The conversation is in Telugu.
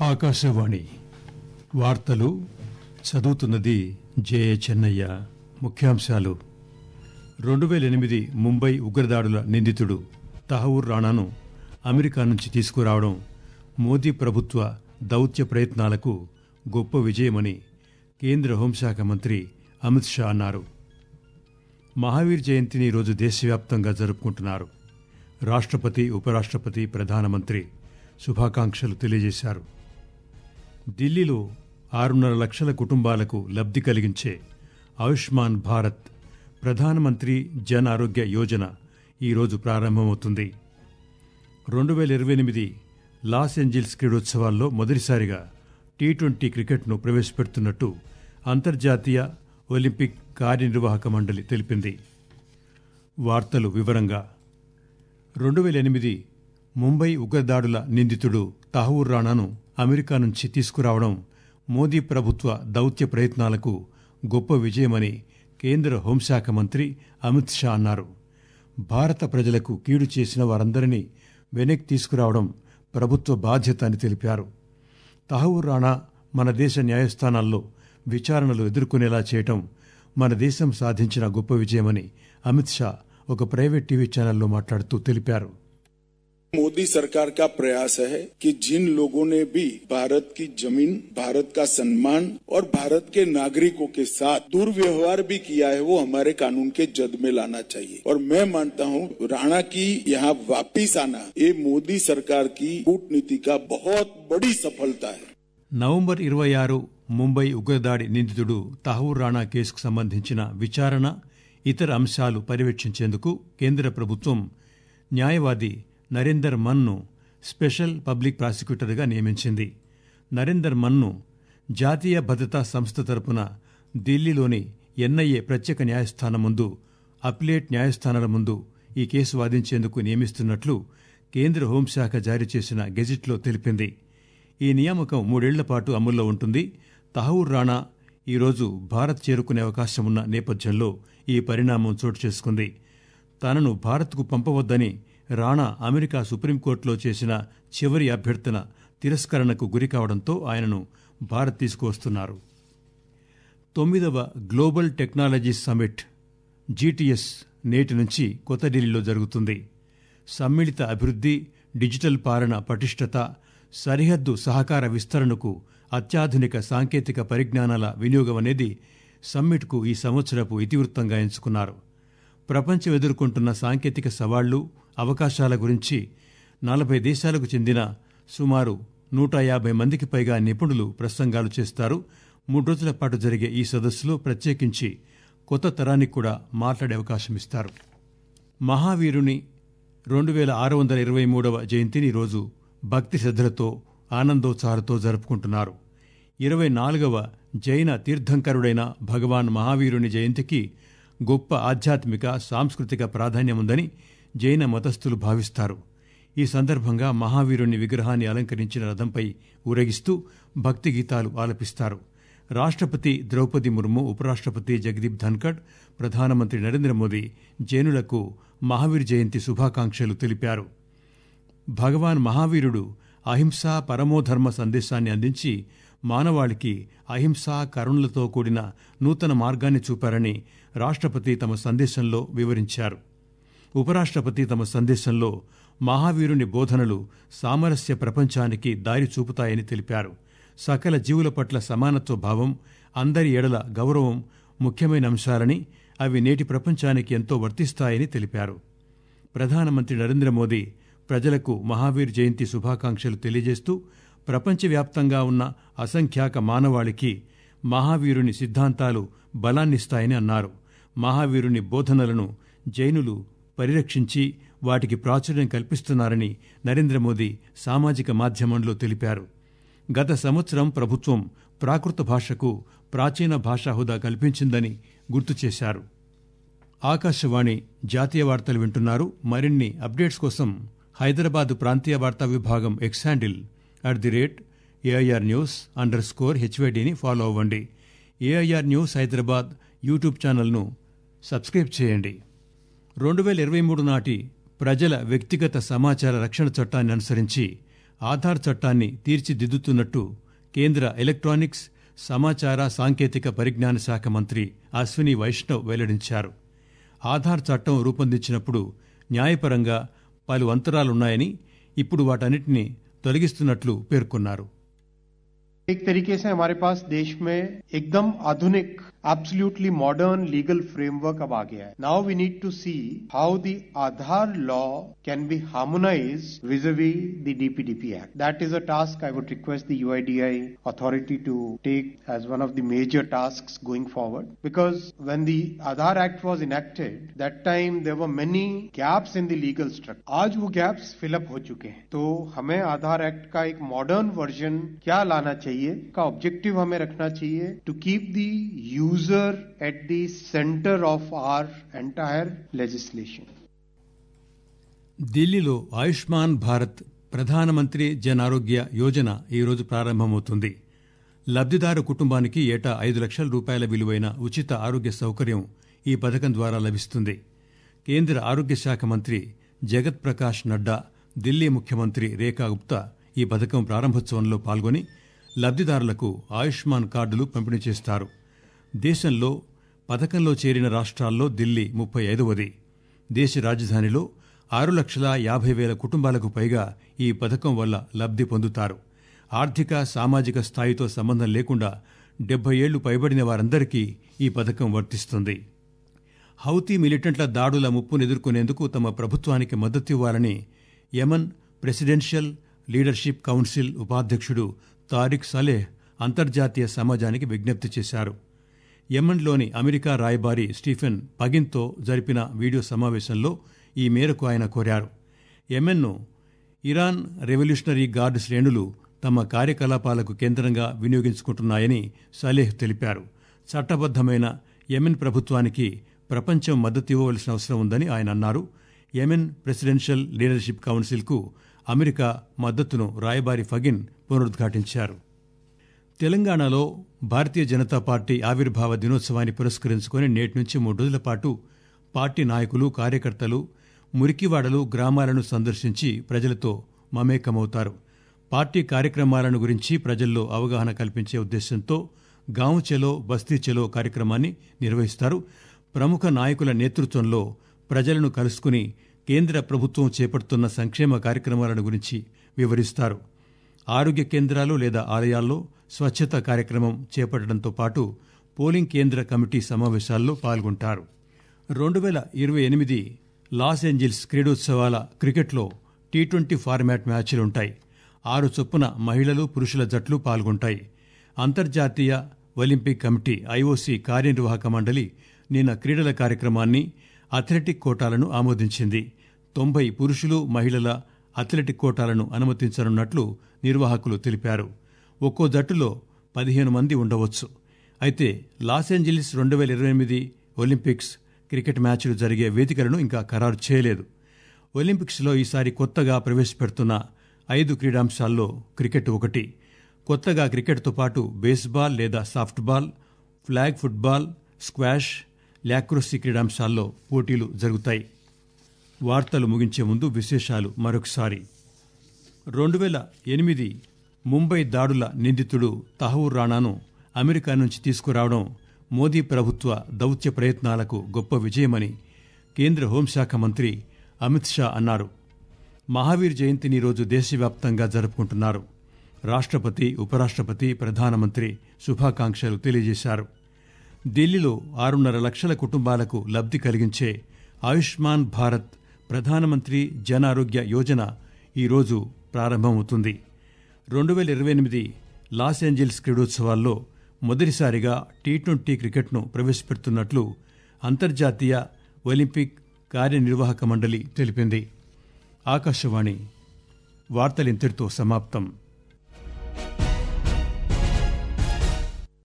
ఆకాశవాణి వార్తలు చదువుతున్నది జేఏ చెన్నయ్య ముఖ్యాంశాలు రెండు వేల ఎనిమిది ముంబై ఉగ్రదాడుల నిందితుడు తహవూర్ రాణాను అమెరికా నుంచి తీసుకురావడం మోదీ ప్రభుత్వ దౌత్య ప్రయత్నాలకు గొప్ప విజయమని కేంద్ర హోంశాఖ మంత్రి అమిత్ షా అన్నారు మహావీర్ జయంతిని ఈరోజు దేశవ్యాప్తంగా జరుపుకుంటున్నారు రాష్ట్రపతి ఉపరాష్ట్రపతి ప్రధానమంత్రి శుభాకాంక్షలు తెలియజేశారు ఢిల్లీలో ఆరున్నర లక్షల కుటుంబాలకు లబ్ధి కలిగించే ఆయుష్మాన్ భారత్ ప్రధానమంత్రి జన్ ఆరోగ్య యోజన ఈరోజు ప్రారంభమవుతుంది రెండు వేల ఇరవై ఎనిమిది లాస్ ఏంజిల్స్ క్రీడోత్సవాల్లో మొదటిసారిగా టీ ట్వంటీ క్రికెట్ను ప్రవేశపెడుతున్నట్టు అంతర్జాతీయ ఒలింపిక్ కార్యనిర్వాహక మండలి తెలిపింది వార్తలు వివరంగా రెండు వేల ఎనిమిది ముంబై ఉగ్రదాడుల నిందితుడు తహవూర్ రాణాను అమెరికా నుంచి తీసుకురావడం మోదీ ప్రభుత్వ దౌత్య ప్రయత్నాలకు గొప్ప విజయమని కేంద్ర హోంశాఖ మంత్రి అమిత్ షా అన్నారు భారత ప్రజలకు కీడు చేసిన వారందరినీ వెనక్కి తీసుకురావడం ప్రభుత్వ బాధ్యత అని తెలిపారు తహవూర్ రాణా మన దేశ న్యాయస్థానాల్లో విచారణలు ఎదుర్కొనేలా చేయటం మన దేశం సాధించిన గొప్ప విజయమని అమిత్ షా ఒక ప్రైవేట్ టీవీ ఛానల్లో మాట్లాడుతూ తెలిపారు मोदी सरकार का प्रयास है कि जिन लोगों ने भी भारत की जमीन भारत का सम्मान और भारत के नागरिकों के साथ दुर्व्यवहार भी किया है वो हमारे कानून के जद में लाना चाहिए और मैं मानता हूँ राणा की यहाँ वापिस आना ये मोदी सरकार की कूटनीति का बहुत बड़ी सफलता है నవంబర్ ఇరవై ఆరు ముంబై ఉగ్రదాడి నిందితుడు తహవూర్ రాణా కేసుకు సంబంధించిన విచారణ ఇతర అంశాలు పర్యవేక్షించేందుకు కేంద్ర ప్రభుత్వం న్యాయవాది నరేందర్ మన్ను స్పెషల్ పబ్లిక్ ప్రాసిక్యూటర్గా నియమించింది నరేందర్ మన్ను జాతీయ భద్రతా సంస్థ తరపున ఢిల్లీలోని ఎన్ఐఏ ప్రత్యేక న్యాయస్థానం ముందు అప్లేట్ న్యాయస్థానాల ముందు ఈ కేసు వాదించేందుకు నియమిస్తున్నట్లు కేంద్ర హోంశాఖ జారీ చేసిన గెజిట్లో తెలిపింది ఈ నియామకం మూడేళ్ల పాటు అమల్లో ఉంటుంది తహవూర్ రాణా ఈరోజు భారత్ చేరుకునే అవకాశం ఉన్న నేపథ్యంలో ఈ పరిణామం చోటు చేసుకుంది తనను భారత్కు పంపవద్దని రాణా అమెరికా సుప్రీంకోర్టులో చేసిన చివరి అభ్యర్థన తిరస్కరణకు గురికావడంతో ఆయనను భారత్ తీసుకువస్తున్నారు తొమ్మిదవ గ్లోబల్ టెక్నాలజీ సమ్మిట్ జీటీఎస్ నేటి నుంచి కొత్త ఢిల్లీలో జరుగుతుంది సమ్మిళిత అభివృద్ధి డిజిటల్ పాలన పటిష్టత సరిహద్దు సహకార విస్తరణకు అత్యాధునిక సాంకేతిక పరిజ్ఞానాల వినియోగం అనేది సమ్మిట్కు ఈ సంవత్సరపు ఇతివృత్తంగా ఎంచుకున్నారు ప్రపంచం ఎదుర్కొంటున్న సాంకేతిక సవాళ్లు అవకాశాల గురించి నలభై దేశాలకు చెందిన సుమారు నూట యాభై మందికి పైగా నిపుణులు ప్రసంగాలు చేస్తారు మూడు రోజుల పాటు జరిగే ఈ సదస్సులో ప్రత్యేకించి కొత్త తరానికి కూడా మాట్లాడే అవకాశం ఇస్తారు మహావీరుని రెండు వేల ఆరు వందల ఇరవై మూడవ జయంతిని ఈరోజు భక్తి శ్రద్ధలతో ఆనందోత్సాహాలతో జరుపుకుంటున్నారు ఇరవై నాలుగవ జైన తీర్థంకరుడైన భగవాన్ మహావీరుని జయంతికి గొప్ప ఆధ్యాత్మిక సాంస్కృతిక ప్రాధాన్యముందని జైన మతస్థులు భావిస్తారు ఈ సందర్భంగా మహావీరుని విగ్రహాన్ని అలంకరించిన రథంపై ఊరేగిస్తూ భక్తి గీతాలు ఆలపిస్తారు రాష్ట్రపతి ద్రౌపది ముర్ము ఉపరాష్ట్రపతి జగదీప్ ధన్కడ్ ప్రధానమంత్రి నరేంద్ర మోదీ జైనులకు మహావీర్ జయంతి శుభాకాంక్షలు తెలిపారు భగవాన్ మహావీరుడు అహింస పరమోధర్మ సందేశాన్ని అందించి మానవాళికి అహింస కరుణలతో కూడిన నూతన మార్గాన్ని చూపారని రాష్ట్రపతి తమ సందేశంలో వివరించారు ఉపరాష్ట్రపతి తమ సందేశంలో మహావీరుని బోధనలు సామరస్య ప్రపంచానికి దారి చూపుతాయని తెలిపారు సకల జీవుల పట్ల సమానత్వ భావం అందరి ఎడల గౌరవం ముఖ్యమైన అంశాలని అవి నేటి ప్రపంచానికి ఎంతో వర్తిస్తాయని తెలిపారు ప్రధానమంత్రి నరేంద్ర మోదీ ప్రజలకు మహావీర్ జయంతి శుభాకాంక్షలు తెలియజేస్తూ ప్రపంచవ్యాప్తంగా ఉన్న అసంఖ్యాక మానవాళికి మహావీరుని సిద్ధాంతాలు బలాన్నిస్తాయని అన్నారు మహావీరుని బోధనలను జైనులు పరిరక్షించి వాటికి ప్రాచుర్యం కల్పిస్తున్నారని నరేంద్ర మోదీ సామాజిక మాధ్యమంలో తెలిపారు గత సంవత్సరం ప్రభుత్వం ప్రాకృత భాషకు ప్రాచీన భాషా హోదా కల్పించిందని గుర్తు చేశారు ఆకాశవాణి జాతీయ వార్తలు వింటున్నారు మరిన్ని అప్డేట్స్ కోసం హైదరాబాద్ ప్రాంతీయ వార్తా విభాగం X handle at the rate AIR news underscore హెచ్వైడిని ఫాలో అవ్వండి ఏఐఆర్ న్యూస్ హైదరాబాద్ యూట్యూబ్ ఛానల్ను సబ్స్క్రైబ్ చేయండి రెండు వేల ఇరవై మూడు నాటి ప్రజల వ్యక్తిగత సమాచార రక్షణ చట్టాన్ని అనుసరించి ఆధార్ చట్టాన్ని తీర్చిదిద్దుతున్నట్టు కేంద్ర ఎలక్ట్రానిక్స్ సమాచార సాంకేతిక పరిజ్ఞాన శాఖ మంత్రి అశ్విని వైష్ణవ్ వెల్లడించారు ఆధార్ చట్టం రూపొందించినప్పుడు న్యాయపరంగా పలు అంతరాలున్నాయని ఇప్పుడు వాటన్నిటిని తొలగిస్తున్నట్లు పేర్కొన్నారు एक तरीके से हमारे पास देश में एकदम आधुनिक एब्सोल्युटली मॉडर्न लीगल फ्रेमवर्क अब आ गया है now we need to see how the Aadhaar law can be harmonised with we the DPDP act that is a task I would request the UIDAI authority to take as one of the major task going forward because when the Aadhaar act was enacted that time there were many gaps in the legal structure आज वो गैप्स फिलअप हो चुके हैं तो हमें आधार एक्ट का एक मॉडर्न वर्जन क्या लाना चाहिए का ऑब्जेक्टिव हमें रखना चाहिए to keep the user at the centre of our entire legislation ఢిల్లీలో ఆయుష్మాన్ భారత్ ప్రధానమంత్రి జన్ ఆరోగ్య యోజన ఈరోజు ప్రారంభమవుతుంది లబ్దిదారు కుటుంబానికి ఏటా ఐదు లక్షల రూపాయల విలువైన ఉచిత ఆరోగ్య సౌకర్యం ఈ పథకం ద్వారా లభిస్తుంది కేంద్ర ఆరోగ్య శాఖ మంత్రి జగత్ ప్రకాష్ నడ్డా ఢిల్లీ ముఖ్యమంత్రి రేఖా గుప్తా ఈ పథకం ప్రారంభోత్సవంలో పాల్గొని లబ్దిదారులకు ఆయుష్మాన్ కార్డులు పంపిణీ చేస్తారు దేశంలో పథకంలో చేరిన రాష్ట్రాల్లో ఢిల్లీ ముప్పై ఐదవది దేశ రాజధానిలో ఆరు లక్షల యాభై వేల కుటుంబాలకు పైగా ఈ పథకం వల్ల లబ్ది పొందుతారు ఆర్థిక సామాజిక స్థాయితో సంబంధం లేకుండా డెబ్బై ఏళ్లు పైబడిన వారందరికీ ఈ పథకం వర్తిస్తుంది హౌతీ మిలిటెంట్ల దాడుల ముప్పును ఎదుర్కొనేందుకు తమ ప్రభుత్వానికి మద్దతివ్వాలని యమన్ ప్రెసిడెన్షియల్ లీడర్షిప్ కౌన్సిల్ ఉపాధ్యక్షుడు తారిక్ సలేహ్ అంతర్జాతీయ సమాజానికి విజ్ఞప్తి చేశారు యమన్లోని అమెరికా రాయబారి స్టీఫెన్ పగిన్తో జరిపిన వీడియో సమావేశంలో ఈ మేరకు ఆయన కోరారు యెమెన్ను ఇరాన్ రెవల్యూషనరీ గార్డ్ శ్రేణులు తమ కార్యకలాపాలకు కేంద్రంగా వినియోగించుకుంటున్నాయని సలేహ్ తెలిపారు చట్టబద్దమైన యెమెన్ ప్రభుత్వానికి ప్రపంచం మద్దతు ఇవ్వవలసిన అవసరం ఉందని ఆయన అన్నారు యెమెన్ ప్రెసిడెన్షియల్ లీడర్షిప్ కౌన్సిల్కు అమెరికా మద్దతును రాయబారి ఫగిన్ పునరుద్ఘాటించారు తెలంగాణలో భారతీయ జనతా పార్టీ ఆవిర్భావ దినోత్సవాన్ని పురస్కరించుకుని నేటి నుంచి మూడు రోజుల పాటు పార్టీ నాయకులు కార్యకర్తలు మురికివాడలు గ్రామాలను సందర్శించి ప్రజలతో మమేకమవుతారు పార్టీ కార్యక్రమాలను గురించి ప్రజల్లో అవగాహన కల్పించే ఉద్దేశంతో గాంవ్ చలో బస్తీ చలో కార్యక్రమాన్ని నిర్వహిస్తారు ప్రముఖ నాయకుల నేతృత్వంలో ప్రజలను కలుసుకుని కేంద్ర ప్రభుత్వం చేపడుతున్న సంక్షేమ కార్యక్రమాలను గురించి వివరిస్తారు ఆరోగ్య కేంద్రాలు లేదా ఆలయాల్లో స్వచ్ఛత కార్యక్రమం చేపట్టడంతో పాటు పోలింగ్ కేంద్ర కమిటీ సమావేశాల్లో పాల్గొంటారు రెండు వేల ఇరవై ఎనిమిది లాస్ ఏంజిల్స్ క్రీడోత్సవాల క్రికెట్లో టీ ట్వంటీ ఫార్మాట్ మ్యాచ్లుంటాయి ఆరు చొప్పున మహిళలు పురుషుల జట్లు పాల్గొంటాయి అంతర్జాతీయ ఒలింపిక్ కమిటీ ఐఓసీ కార్యనిర్వాహక మండలి నిన్న క్రీడల కార్యక్రమాన్ని అథ్లెటిక్ కోటాలను ఆమోదించింది తొంభై పురుషులు మహిళల అథ్లెటిక్ కోటాలను అనుమతించనున్నట్లు నిర్వాహకులు తెలిపారు ఒక్కో జట్టులో పదిహేను మంది ఉండవచ్చు అయితే లాస్ ఏంజలీస్ రెండు వేల ఇరవై ఎనిమిది ఒలింపిక్స్ క్రికెట్ మ్యాచ్లు జరిగే వేదికలను ఇంకా ఖరారు చేయలేదు ఒలింపిక్స్లో ఈసారి కొత్తగా ప్రవేశపెడుతున్న ఐదు క్రీడాంశాల్లో క్రికెట్ ఒకటి కొత్తగా క్రికెట్తో పాటు బేస్బాల్ లేదా softball flag football squash lacrosse క్రీడాంశాల్లో పోటీలు జరుగుతాయి వార్తలు ముగించే ముందు విశేషాలు మరొకసారి రెండు వేల ఎనిమిది ముంబై దాడుల నిందితుడు తహూర్ రాణాను అమెరికా నుంచి తీసుకురావడం మోదీ ప్రభుత్వ దౌత్య ప్రయత్నాలకు గొప్ప విజయమని కేంద్ర హోంశాఖ మంత్రి అమిత్ షా అన్నారు మహావీర్ జయంతిని ఈరోజు దేశవ్యాప్తంగా జరుపుకుంటున్నారు రాష్ట్రపతి ఉపరాష్ట్రపతి ప్రధానమంత్రి శుభాకాంక్షలు తెలియజేశారు ఢిల్లీలో ఆరున్నర లక్షల కుటుంబాలకు లబ్ధి కలిగించే ఆయుష్మాన్ భారత్ ప్రధానమంత్రి జన్ ఆరోగ్య యోజన ఈరోజు ప్రారంభమవుతుంది రెండు వేల ఇరవై ఎనిమిది లాస్ ఏంజల్స్ క్రీడోత్సవాల్లో మొదటిసారిగా టీ ట్వంటీ క్రికెట్ను ప్రవేశపెడుతున్నట్లు అంతర్జాతీయ ఒలింపిక్ కార్యనిర్వాహక మండలి తెలిపింది ఆకాశవాణి వార్తలింతటితో సమాప్తం